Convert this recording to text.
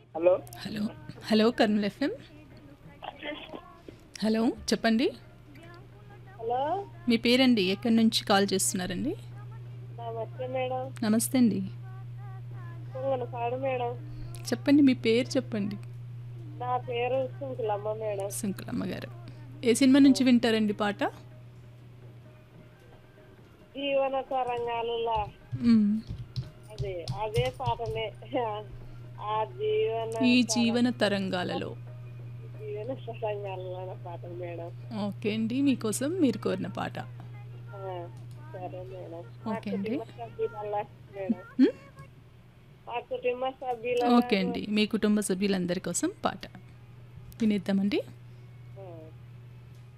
Hello hello hello Kurnool FM hello చెప్పండి hello మీ పేరండి ఎక్కడి నుంచి కాల్ చేస్తున్నారండి నమస్తే మేడం నమస్తే అండి కుంగన పాడు మేడం చెప్పండి మీ పేరు చెప్పండి నా పేరు సుంకులమ్మ మేడం శంకులమ్మ గారు ఏ సినిమా నుంచి వింటారండి పాట జీవన తరంగాలలో మ్మ్. అదే అదే పాటనే ఆ జీవన ఈ జీవన తరంగాలలో జీవన తరంగాలలో అనే పాట మేడం ఓకే అండి మీకోసం మీరు కోరిన పాట ఆ, సరే మేడం మా ఓకే అండి. కుటుంబ సభ్యుల మేడం మ్మ్? మా కుటుంబ సభ్యుల ఓకే అండి మీ కుటుంబ సభ్యులందరి కోసం పాట వినేద్దామండి